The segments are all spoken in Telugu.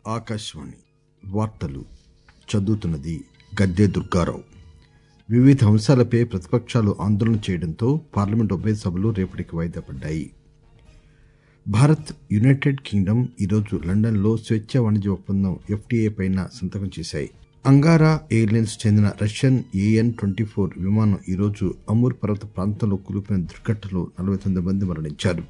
ఆకాశవాణి వార్తలు చదువుతున్నది గద్దె దుర్గారావు వివిధ అంశాలపై ప్రతిపక్షాలు ఆందోళన చేయడంతో పార్లమెంట్ ఉభయ సభలు రేపటికి వాయిదా పడ్డాయి భారత్ యునైటెడ్ కింగ్డమ్ ఈరోజు లండన్లో స్వేచ్ఛా వాణిజ్య ఒప్పందం ఎఫ్టీఏ పైన సంతకం చేశాయి అంగారా ఎయిర్లైన్స్ చెందిన రష్యన్ ఏఎన్ ట్వంటీ ఫోర్ విమానం ఈరోజు అమూర్ పర్వత ప్రాంతంలో కూలిపోయిన దుర్ఘటనలో నలభై తొమ్మిది మంది మరణించారు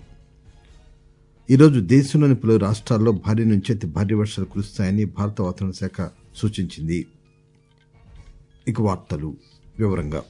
ఈరోజు దేశంలోని పలు రాష్ట్రాల్లో భారీ నుంచి అతి భారీ వర్షాలు కురుస్తాయని భారత వాతావరణ శాఖ సూచించింది ఇక వార్తలు వివరంగా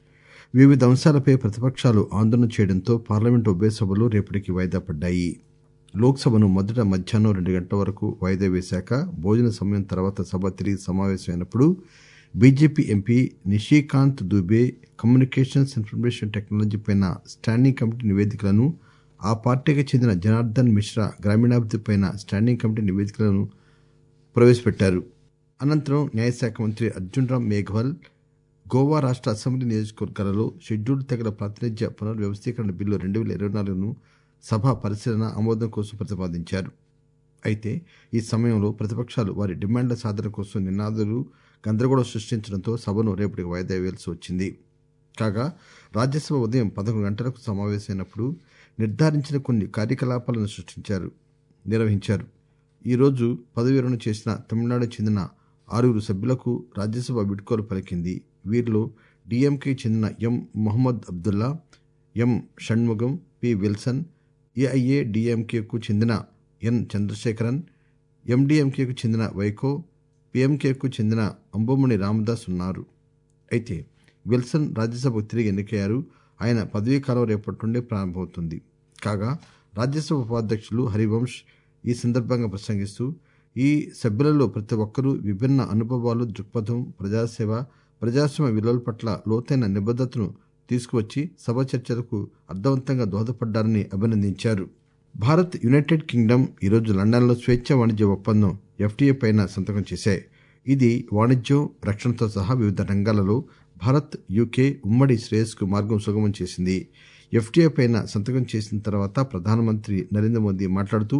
వివిధ అంశాలపై ప్రతిపక్షాలు ఆందోళన చేయడంతో పార్లమెంటు ఉభయ సభలు రేపటికి వాయిదా పడ్డాయి లోక్సభను మొదట మధ్యాహ్నం రెండు గంటల వరకు వాయిదా వేశాక భోజన సమయం తర్వాత సభ తిరిగి సమావేశమైనప్పుడు BJP MP Nishikant Dubey communications information టెక్నాలజీపై స్టాండింగ్ కమిటీ నివేదికలను ఆ పార్టీకి చెందిన జనార్దన్ మిశ్రా గ్రామీణాభివృద్దిపై స్టాండింగ్ కమిటీ నివేదికలను ప్రవేశపెట్టారు అనంతరం న్యాయశాఖ మంత్రి అర్జున్ రామ్ మేఘ్వాల్ గోవా రాష్ట అసెంబ్లీ నియోజకవర్గాలలో షెడ్యూల్డ్ తెగల ప్రాతినిధ్య పునర్వ్యవస్థీకరణ బిల్లు రెండు పేల ఇరవై నాలుగును సభ పరిశీలన ఆమోదం కోసం ప్రతిపాదించారు అయితే ఈ సమయంలో ప్రతిపక్షాలు వారి డిమాండ్ల సాధన కోసం నినాదాలు గందరగోళం సృష్టించడంతో సభను రేపటికి వాయిదా వేయాల్సి వచ్చింది కాగా రాజ్యసభ ఉదయం పదకొండు గంటలకు సమావేశమైనప్పుడు నిర్ధారించిన కొన్ని కార్యకలాపాలను సృష్టించారు నిర్వహించారు ఈరోజు పదవి విరమణ చేసిన తమిళనాడుకు చెందిన ఆరుగురు సభ్యులకు రాజ్యసభ వీడ్కోలు పలికింది వీరిలో డీఎంకే చెందిన M Mohammed Abdullah M Shanmugam P Wilson AIA డిఎంకేకు చెందిన ఎన్ చంద్రశేఖరన్ ఎండిఎంకేకు చెందిన వైకో పిఎంకేకు చెందిన అంబుమణి రామదాస్ ఉన్నారు అయితే విల్సన్ రాజ్యసభకు తిరిగి ఎన్నికయ్యారు ఆయన పదవీకాలం రేపటి నుండి ప్రారంభమవుతుంది కాగా రాజ్యసభ ఉపాధ్యక్షులు హరివంశ్ ఈ సందర్భంగా ప్రసంగిస్తూ ఈ సభ్యులలో ప్రతి ఒక్కరూ విభిన్న అనుభవాలు దృక్పథం ప్రజాసేవ ప్రజాస్వామ్య విలువల పట్ల లోతైన నిబద్ధతను తీసుకువచ్చి సభ చర్చలకు అర్థవంతంగా దోహదపడ్డారని అభినందించారు భారత్ యునైటెడ్ కింగ్డమ్ ఈరోజు లండన్లో స్వేచ్ఛా వాణిజ్య ఒప్పందం ఎఫ్టీఏ పైన సంతకం చేశాయి ఇది వాణిజ్యం రక్షణతో సహా వివిధ రంగాలలో భారత్ యూకే ఉమ్మడి శ్రేయస్కు మార్గం సుగమం చేసింది ఎఫ్టీఏ పైన సంతకం చేసిన తర్వాత ప్రధానమంత్రి నరేంద్ర మోదీ మాట్లాడుతూ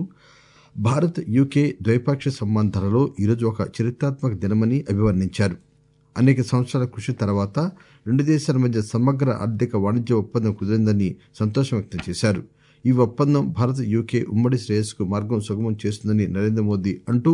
భారత్ యూకే ద్వైపాక్షిక సంబంధాలలో ఈరోజు ఒక చరిత్రాత్మక దినమని అభివర్ణించారు అనేక సంవత్సరాల కృషి తర్వాత రెండు దేశాల మధ్య సమగ్ర ఆర్థిక వాణిజ్య ఒప్పందం కుదిరిందని సంతోషం వ్యక్తం చేశారు ఈ ఒప్పందం భారత్ యూకే ఉమ్మడి శ్రేయస్కు మార్గం సుగమం చేస్తుందని నరేంద్ర మోదీ అంటూ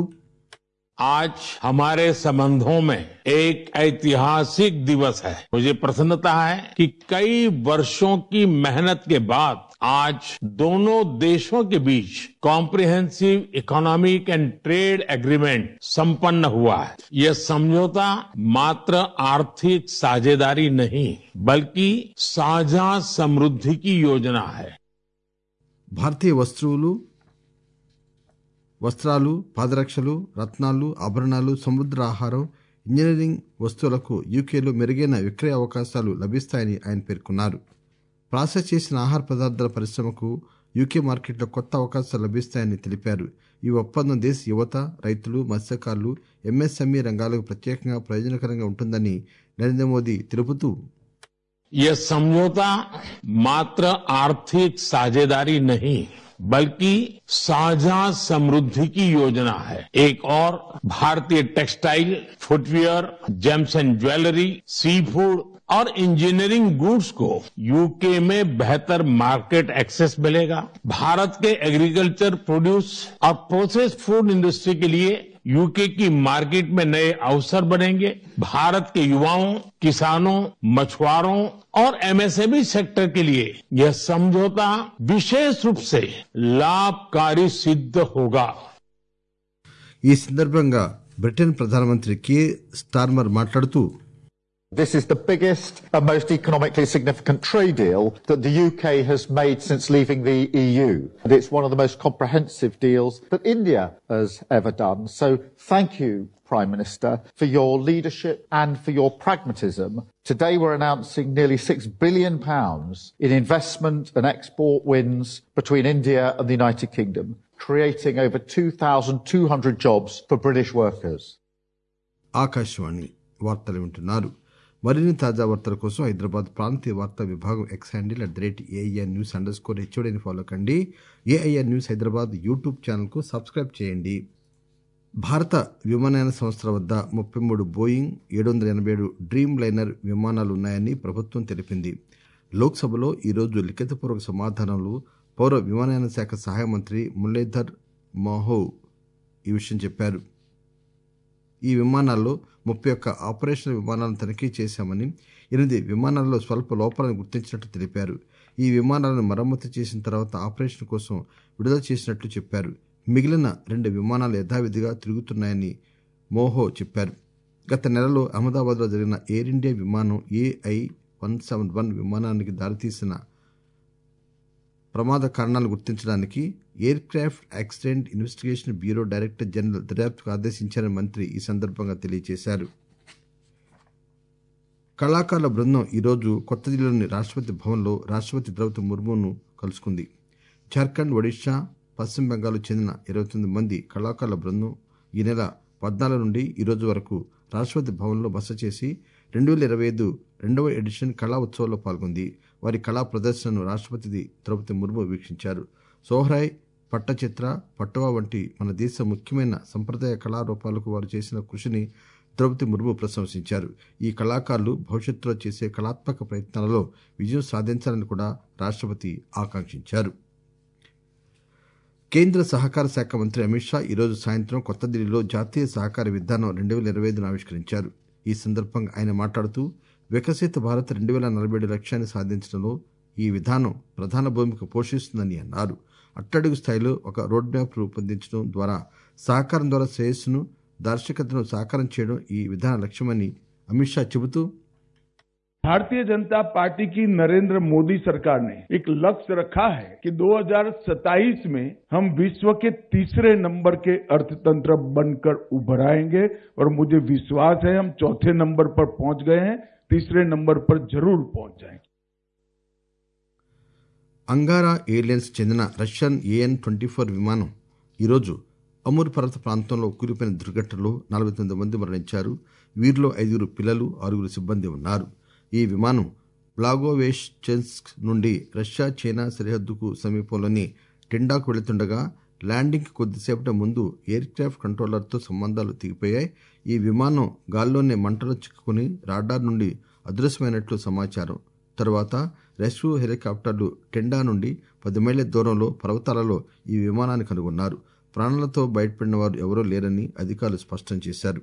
आज हमारे संबंधों में एक ऐतिहासिक दिवस है मुझे प्रसन्नता है कि कई वर्षों की मेहनत के बाद आज दोनों देशों के बीच comprehensive economic and trade agreement संपन्न हुआ है यह समझौता मात्र आर्थिक साझेदारी नहीं बल्कि साझा समृद्धि की योजना है భారతీయ వస్తువులు వస్త్రాలు పాదరక్షలు రత్నాలు ఆభరణాలు సముద్ర ఆహారం ఇంజనీరింగ్ వస్తువులకు యూకేలో మెరుగైన విక్రయ అవకాశాలు లభిస్తాయని ఆయన పేర్కొన్నారు ప్రాసెస్ చేసిన ఆహార పదార్థాల పరిశ్రమకు యూకే మార్కెట్లో కొత్త అవకాశాలు లభిస్తాయని తెలిపారు ఈ ఒప్పందం దేశ యువత రైతులు మత్స్యకారులు ఎంఎస్ఎంఈ రంగాలకు ప్రత్యేకంగా ప్రయోజనకరంగా ఉంటుందని నరేంద్ర మోదీ తెలుపుతూ यह समझौता मात्र आर्थिक साझेदारी नहीं बल्कि साझा समृद्धि की योजना है एक और भारतीय textile footwear gems and jewellery sea food और इंजीनियरिंग गुड्स को यूके में बेहतर मार्केट एक्सेस मिलेगा भारत के एग्रीकल्चर प्रोड्यूस और प्रोसेस फूड इंडस्ट्री के लिए यूके की मार्केट में नए अवसर बनेंगे भारत के युवाओं किसानों मछुआरों और एमएसएमई सेक्टर के लिए यह समझौता विशेष रूप से लाभकारी सिद्ध होगा ఈ సందర్భంగా బ్రిటన్ ప్రధానమంత్రి కే స్టార్మర్ మాట్లాడుతూ This is the biggest and most economically significant trade deal that the UK has made since leaving the EU. And it's one of the most comprehensive deals that India has ever done. So thank you, Prime Minister, for your leadership and for your pragmatism. Today we're announcing nearly £6 billion in investment and export wins between India and the United Kingdom, creating over 2,200 jobs for British workers. Akashvani వార్తలు వింటున్నారు మరిన్ని తాజా వార్తల కోసం హైదరాబాద్ ప్రాంతీయ వార్తా విభాగం X handle at the rate AIR news underscore హెచ్ఓడిని ఫాలో కండి ఏఐఆర్ న్యూస్ హైదరాబాద్ యూట్యూబ్ ఛానల్కు సబ్స్క్రైబ్ చేయండి భారత విమానయాన సంస్థల వద్ద ముప్పై మూడు బోయింగ్ ఏడు వందల ఎనభై ఏడు డ్రీమ్ లైనర్ విమానాలు ఉన్నాయని ప్రభుత్వం తెలిపింది లోక్సభలో ఈరోజు లిఖితపూర్వక సమాధానంలో పౌర విమానయాన శాఖ సహాయ మంత్రి మురళీధర్ మోహోవ్ ఈ విషయం చెప్పారు ఈ విమానాల్లో ముప్పై ఒక్క ఆపరేషనల్ విమానాలను తనిఖీ చేశామని ఎనిమిది విమానాల్లో స్వల్ప లోపాలను గుర్తించినట్టు తెలిపారు ఈ విమానాలను మరమ్మతు చేసిన తర్వాత ఆపరేషన్ కోసం విడుదల చేసినట్లు చెప్పారు మిగిలిన రెండు విమానాలు యథావిధిగా తిరుగుతున్నాయని మోహో చెప్పారు గత నెలలో అహ్మదాబాద్లో జరిగిన ఎయిర్ ఇండియా విమానం ఏఐ వన్ సెవెన్ వన్ విమానానికి దారితీసిన ప్రమాద కారణాలను గుర్తించడానికి aircraft accident investigation bureau director general దర్యాప్తుకు ఆదేశించారని మంత్రి ఈ సందర్భంగా తెలియజేశారు కళాకారుల బృందం ఈరోజు కొత్త ఢిల్లీలోని రాష్ట్రపతి భవన్లో రాష్ట్రపతి ద్రౌపది ముర్మును కలుసుకుంది జార్ఖండ్ ఒడిశా పశ్చిమ బెంగాల్ చెందిన ఇరవై తొమ్మిది మంది కళాకారుల బృందం ఈ నెల పద్నాలుగు నుండి ఈ రోజు వరకు రాష్ట్రపతి భవన్లో బస చేసి రెండు వేల ఇరవై ఐదు రెండవ ఎడిషన్ కళా ఉత్సవంలో పాల్గొంది వారి కళా ప్రదర్శనను రాష్ట్రపతి ద్రౌపది ముర్ము వీక్షించారు సోహ్రాయ్ పట్టచిత్ర పట్టువా వంటి మన దేశ ముఖ్యమైన సంప్రదాయ కళారూపాలకు వారు చేసిన కృషిని ద్రౌపది ముర్ము ప్రశంసించారు ఈ కళాకారులు భవిష్యత్తులో చేసే కళాత్మక ప్రయత్నాలలో విజయం సాధించాలని కూడా రాష్ట్రపతి ఆకాంక్షించారు కేంద్ర సహకార శాఖ మంత్రి అమిత్ షా ఈరోజు సాయంత్రం కొత్త ఢిల్లీలో జాతీయ సహకార విధానం రెండు వేల ఇరవై ఐదును ఆవిష్కరించారు ఈ సందర్భంగా ఆయన మాట్లాడుతూ వికసిత భారత్ రెండు వేల నలభై ఏడు లక్ష్యాన్ని సాధించడంలో ఈ విధానం ప్రధాన భూమిక పోషిస్తుందని అన్నారు అట్టడుగు స్థాయిలో ఒక రోడ్ మ్యాప్ రూపొందించడం ద్వారా సహకారం ద్వారా శ్రేయస్సును దార్శనికతను సాకారం చేయడం ఈ విధాన లక్ష్యమని అమిత్ షా చెబుతూ भारतीय जनता पार्टी की नरेंद्र मोदी सरकार ने एक लक्ष्य रखा है कि 2027 में हम विश्व के तीसरे नंबर के अर्थतंत्र बनकर उभर आएंगे और मुझे विश्वास है हम चौथे नंबर पर पहुंच गए हैं तीसरे नंबर पर जरूर पहुंच जाएंगे అంగారా ఎయిర్లైన్స్ చెందిన రష్యన్ ఏఎన్ ట్వంటీ ఫోర్ విమానం ఈరోజు అమూర్ పర్వత ప్రాంతంలో కూలిపోయిన దుర్ఘటనలో నలభై తొమ్మిది మంది మరణించారు వీరిలో ఐదుగురు పిల్లలు ఆరుగురు సిబ్బంది ఉన్నారు ఈ విమానం బ్లాగోవేష్చెన్స్క్ నుండి రష్యా చైనా సరిహద్దుకు సమీపంలోని టెండాకు వెళుతుండగా ల్యాండింగ్ కొద్దిసేపటి ముందు ఎయిర్ క్రాఫ్ట్ కంట్రోలర్తో సంబంధాలు తెగిపోయాయి ఈ విమానం గాల్లోనే మంటలు చిక్కుకుని రాడార్ నుండి అదృశ్యమైనట్లు సమాచారం తరువాత రెస్క్యూ హెలికాప్టర్లు టెండా నుండి పది మైళ్ళ దూరంలో పర్వతాలలో ఈ విమానాన్ని కనుగొన్నారు ప్రాణాలతో బయటపడిన వారు ఎవరూ లేరని అధికారులు స్పష్టం చేశారు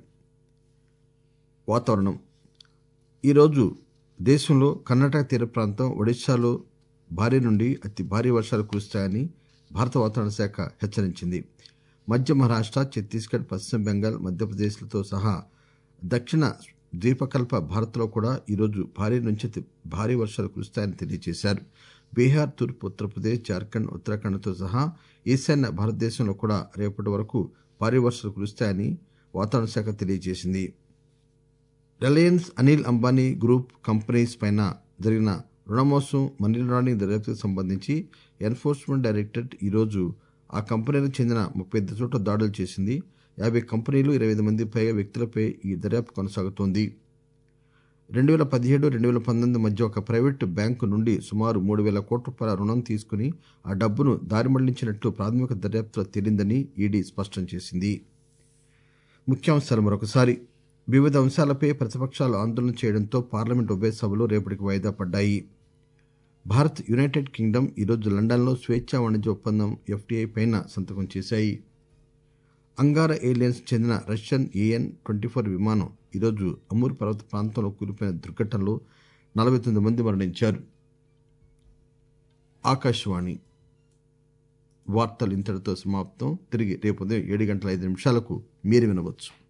వాతావరణం ఈరోజు దేశంలో కర్ణాటక తీర ప్రాంతం ఒడిశాలో భారీ నుండి అతి భారీ వర్షాలు కురుస్తాయని భారత వాతావరణ శాఖ హెచ్చరించింది మధ్య మహారాష్ట్ర ఛత్తీస్గఢ్ పశ్చిమ బెంగాల్ మధ్యప్రదేశ్లతో సహా దక్షిణ ద్వీపకల్ప భారత్లో కూడా ఈరోజు భారీ నుంచి అతి భారీ వర్షాలు కురుస్తాయని తెలియజేశారు బీహార్ తూర్పు ఉత్తరప్రదేశ్ జార్ఖండ్ ఉత్తరాఖండ్తో సహా ఈశాన్య భారతదేశంలో కూడా రేపటి వరకు భారీ వర్షాలు కురుస్తాయని వాతావరణ శాఖ తెలియజేసింది Reliance Anil Ambani group companies పైన జరిగిన రుణమోసం మనీ లాండరింగ్ దర్యాప్తుకు సంబంధించి ఎన్ఫోర్స్మెంట్ డైరెక్టరేట్ ఈరోజు ఆ కంపెనీలకు చెందిన ముప్పై ఐదు చోట్ల దాడులు చేసింది యాభై కంపెనీలు ఇరవై ఐదు మంది పైగా వ్యక్తులపై ఈ దర్యాప్తు కొనసాగుతోంది రెండు వేల పదిహేడు రెండు వేల పంతొమ్మిది మధ్య ఒక ప్రైవేటు బ్యాంకు నుండి సుమారు మూడు వేల కోట్ల రూపాయల రుణం తీసుకుని ఆ డబ్బును దారి మళ్లించినట్లు ప్రాథమిక దర్యాప్తులో తేలిందని ఈడీ స్పష్టం చేసింది ముఖ్యాంశాలు మరొకసారి వివిధ అంశాలపై ప్రతిపక్షాలు ఆందోళన చేయడంతో పార్లమెంట్ ఉభయ సభలు రేపటికి వాయిదా పడ్డాయి భారత్ యునైటెడ్ కింగ్డమ్ ఈరోజు లండన్లో స్వేచ్ఛా వాణిజ్య ఒప్పందం ఎఫ్టీఐ పైన సంతకం చేశాయి అంగారా ఎయిర్లైన్స్ చెందిన రష్యన్ ఏఎన్ ట్వంటీ ఫోర్ విమానం ఈరోజు అమూర్ పర్వత ప్రాంతంలో కూలిపోయిన దుర్ఘటనలో నలభై తొమ్మిది మంది మరణించారు ఆకాశవాణి వార్తలు ఇంతటితో సమాప్తం తిరిగి రేపు ఉదయం ఏడు గంటల ఐదు నిమిషాలకు మీరు వినవచ్చు